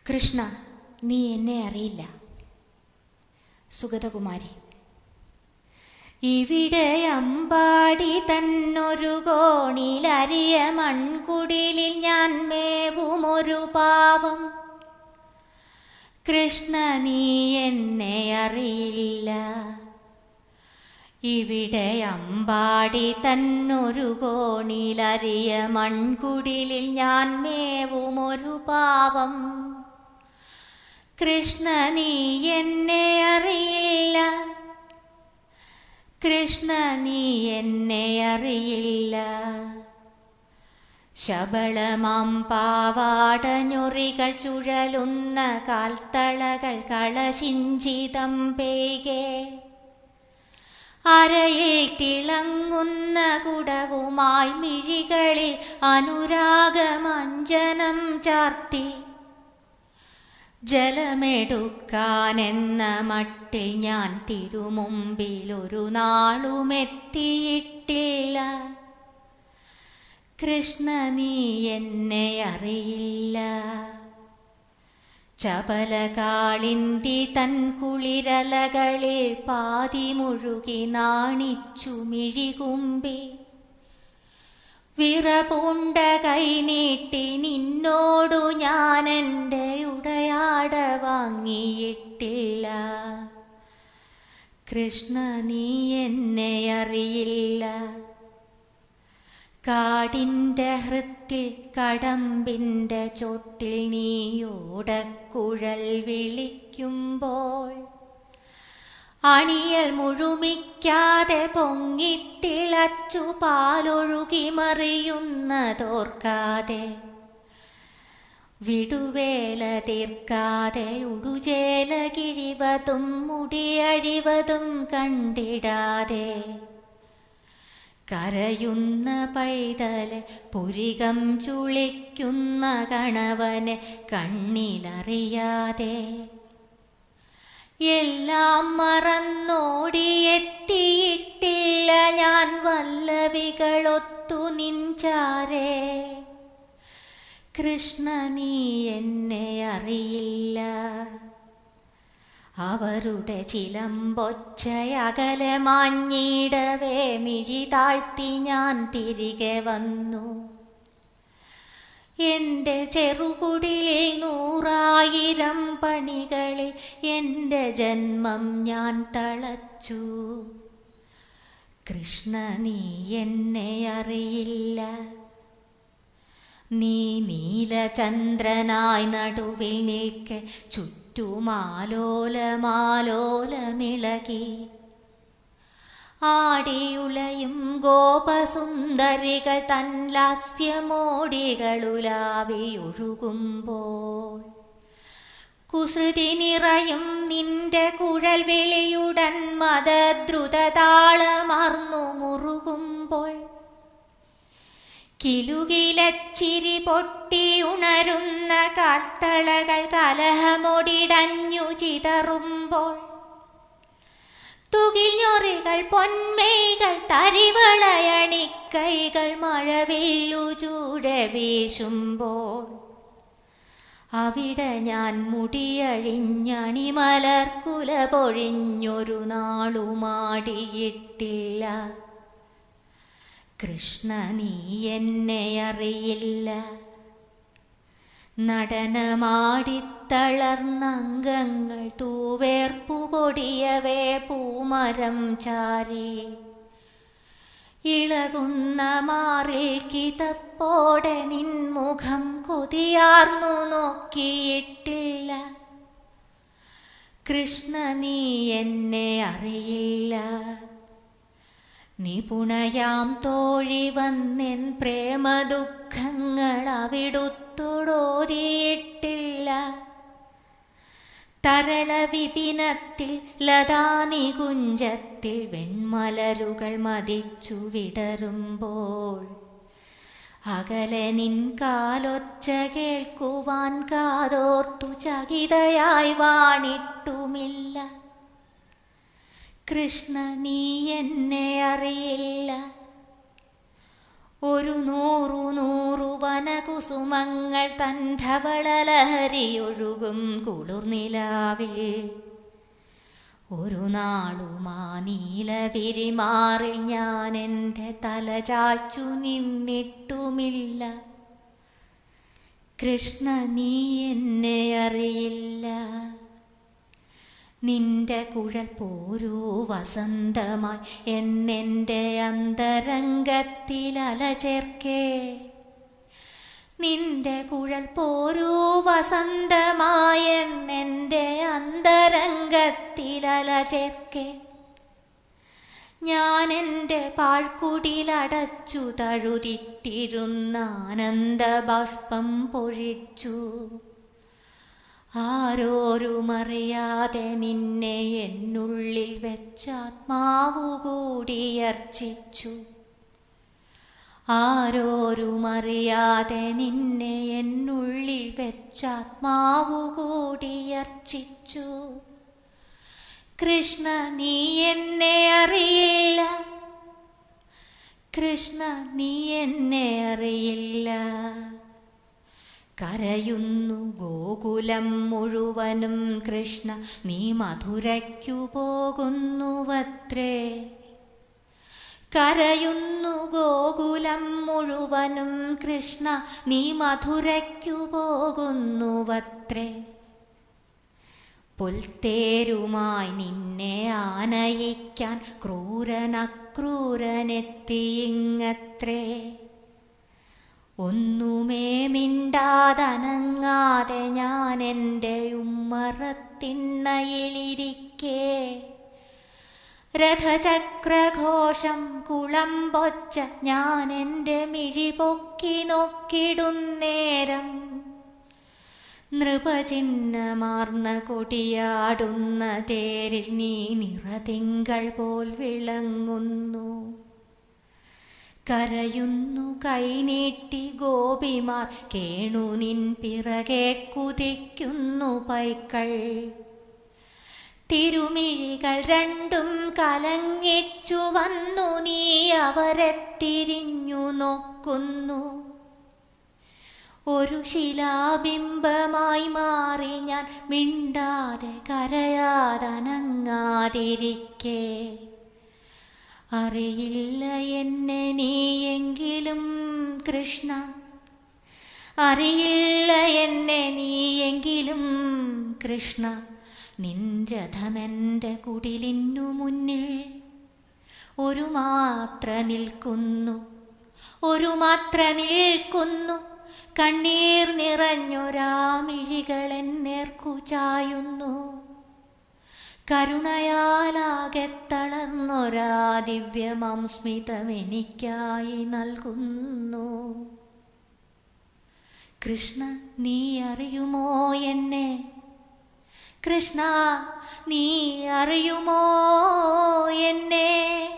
കൃഷ്ണ നീ എന്നെ അറിയില്ല സുഗതകുമാരി ഇവിടെ അമ്പാടി തന്നൊരു കോണിലരിയ മൺകുടിലിൽ ഞാൻ മേവുമൊരു പാവം കൃഷ്ണ നീ എന്നെ അറിയില്ല ഇവിടെ അമ്പാടി തന്നൊരു കോണിലരിയ മൺകുടിലിൽ ഞാൻ മേവുമൊരു പാവം കൃഷ്ണ നീ എന്നെ അറിയില്ല കൃഷ്ണ നീ എന്നെ അറിയില്ല ശബളമാം പാവാടഞ്ഞൊറികൾ ചുഴലുന്ന കാൽത്തളകൾ കളശിഞ്ചിതം പെയ്കെ അരയിൽ തിളങ്ങുന്ന കുടവുമായി മിഴികളിൽ അനുരാഗമഞ്ജനം ചാർത്തി ജലമെടുക്കാനെന്ന മട്ടിൽ ഞാൻ തിരുമുമ്പിൽ ഒരു നാളുമെത്തിയിട്ടില്ല കൃഷ്ണ നീ എന്നെ അറിയില്ല ചപലകാളിന്തി തൻ കുളിരലകളിൽ പാതി മുഴുകി നാണിച്ചു മിഴികുമ്പി വിറപൂണ്ട കൈനീട്ടി നിന്നോടു ഞാൻ എൻ്റെ ഉടയാട വാങ്ങിയിട്ടില്ല കൃഷ്ണ നീ എന്നെ അറിയില്ല കാടിൻ്റെ ഹൃത്തിൽ കടമ്പിൻ്റെ ചോട്ടിൽ നീയോടക്കുഴൽ വിളിക്കുമ്പോൾ അണിയൽ മുഴുമിക്കാതെ പൊങ്ങിത്തിളച്ചു പാലൊഴുകി മറിയുന്നതോർക്കാതെ വിടുവേല തീർക്കാതെ ഉടുചേല കിഴിവതും മുടിയഴിവതും കണ്ടിടാതെ കരയുന്ന പൈതല് പുരികം ചുളിക്കുന്ന കണവനെ കണ്ണിലറിയാതെ എല്ലാം മറന്നോടിയെത്തിയിട്ടില്ല ഞാൻ വല്ലവികളൊത്തു നിഞ്ചാരേ കൃഷ്ണ നീ എന്നെ അറിയില്ല അവരുടെ ചിലമ്പൊച്ചയകലെ മാഞ്ഞിടവേ മിഴി താഴ്ത്തി ഞാൻ തിരികെ വന്നു എൻ്റെ ചെറുകുടിലിൽ നൂറായിരം പണികളിൽ എൻ്റെ ജന്മം ഞാൻ തളച്ചു കൃഷ്ണ നീ എന്നെ അറിയില്ല നീ നീലചന്ദ്രനായി നടുവിൽ നിൽക്കെ ചുറ്റുമാലോലമാലോലമിളകി ആടിയുളയും ഗോപസുന്ദരികൾ തൻ ലാസ്യമോടികളുലാവിയൊഴുകുമ്പോൾ കുസൃതി നിറയും നിന്റെ കുഴൽ വിളിയുടൻ മതദ്രുതതാളമർന്നു മുറുകുമ്പോൾ കിലുകിലച്ചിരി പൊട്ടി ഉണരുന്ന കാൽത്തളകൾ കലഹമൊടിടഞ്ഞു ചിതറുമ്പോൾ തുകിഞ്ഞൊറികൾ പൊന്മൈകൾ തരിവളയണിക്കൈകൾ മഴവില്ലു ചൂട വീശുമ്പോൾ അവിടെ ഞാൻ മുടിയഴിഞ്ഞണിമലർക്കുല പൊഴിഞ്ഞൊരു നാളുമാടിയിട്ടില്ല കൃഷ്ണ നീ എന്നെ അറിയില്ല നടനമാടിത്തളർന്നംഗങ്ങൾ തൂവേർപ്പു പൊടിയവേ പൂമരം ചാരി ഇളകുന്ന മാറിൽ കിതപ്പോടെ നിൻമുഖം കൊതിയാർന്നു നോക്കിയിട്ടില്ല കൃഷ്ണ നീ എന്നെ അറിയില്ല നിപുണയാം തോഴി വന്നെൻ പ്രേമദുഃഖങ്ങൾ അവിടുത്തോടോതിയിട്ടില്ല തരള വിപിനത്തിൽ ലതാനികുഞ്ചത്തിൽ വെൺമലരുകൾ മതിച്ചു വിടരുമ്പോൾ അകലെ നിൻ കാലൊച്ച കേൾക്കുവാൻ കാതോർത്തു ചകിതയായി വാണിട്ടുമില്ല കൃഷ്ണ നീ എന്നെ അറിയില്ല ഒരു നൂറു നൂറു വനകുസുമങ്ങൾ തൻ ധവളലഹരിയൊഴുകും കുളിർനിലാവിൽ ഒരു നാളുമാ നീലവിരിമാറിൽ ഞാൻ എൻ്റെ തല ചാച്ചു നിന്നിട്ടുമില്ല കൃഷ്ണ നീ എന്നെ അറിയില്ല നിന്റെ കുഴൽ പോരൂ വസന്തമായി എന്നെൻ്റെ അന്തരംഗത്തിൽ അലചേർക്കേ നിന്റെ കുഴൽ പോരൂ വസന്തമായ എന്നെൻ്റെ അന്തരംഗത്തിൽ അലചേർക്കേ ഞാൻ എൻ്റെ പാഴ്ക്കുടിലടച്ചു തഴുതിട്ടിരുന്ന ആനന്ദബാഷ്പം പൊഴിച്ചു ആരോരുമറിയാതെ നിന്നെ എന്നുള്ളിൽ വെച്ചാത്മാവു കൂടി അർച്ചിച്ചു ആരോരുമറിയാതെ നിന്നെ എന്നുള്ളിൽ വെച്ചാത്മാവു കൂടി അർച്ചിച്ചു കൃഷ്ണ നീ എന്നെ അറിയില്ല കൃഷ്ണ നീ എന്നെ അറിയില്ല കരയുന്നു ഗോകുലം മുഴുവനും കൃഷ്ണ നീ മധുരയ്ക്കു പോകുന്നുവത്രേ കരയുന്നു ഗോകുലം മുഴുവനും കൃഷ്ണ നീ മധുരയ്ക്കു പോകുന്നുവത്രേ പുൽത്തേരുമായി നിന്നെ ആനയിക്കാൻ ക്രൂരനക്രൂരനെത്തിയിങ്ങത്രേ ഒന്നുമേ മിണ്ടാതനങ്ങാതെ ഞാൻ എൻ്റെ ഉമ്മറത്തിണ്ണയിലിരിക്കേ രഥചക്രഘോഷം കുളമ്പൊച്ച ഞാൻ എൻ്റെ മിഴി പൊക്കി നോക്കിടുന്നേരം നൃപചിഹ്നമാർന്ന കൊടിയാടുന്ന തേരിൽ നീ നിറതിങ്കൾ പോൽ വിളങ്ങുന്നു കരയുന്നു കൈനീട്ടി ഗോപിമാർ കേണു നിൻ പിറകെ കുതിക്കുന്നു പൈക്കൾ തിരുമിഴികൾ രണ്ടും കലങ്ങിച്ചു വന്നു നീ അവരെ തിരിഞ്ഞു നോക്കുന്നു ഒരു ശിലാബിംബമായി മാറി ഞാൻ മിണ്ടാതെ കരയാതനങ്ങാതിരിക്കേ അറിയില്ല എന്നെ നീയെങ്കിലും കൃഷ്ണ അറിയില്ല എന്നെ നീയെങ്കിലും കൃഷ്ണ നിൻ രഥമെൻ്റെ കുടിലിനു മുന്നിൽ ഒരു മാത്ര നിൽക്കുന്നു ഒരു മാത്ര നിൽക്കുന്നു കണ്ണീർ നിറഞ്ഞൊരാമിഴികൾ എന്നേർക്കു ചായുന്നു കരുണയാലാകെ തളർന്നൊരാ ദിവ്യമാം സ്മിതം എനിക്കായി നൽകുന്നു കൃഷ്ണ നീ അറിയുമോ എന്നെ കൃഷ്ണ നീ അറിയുമോ എന്നെ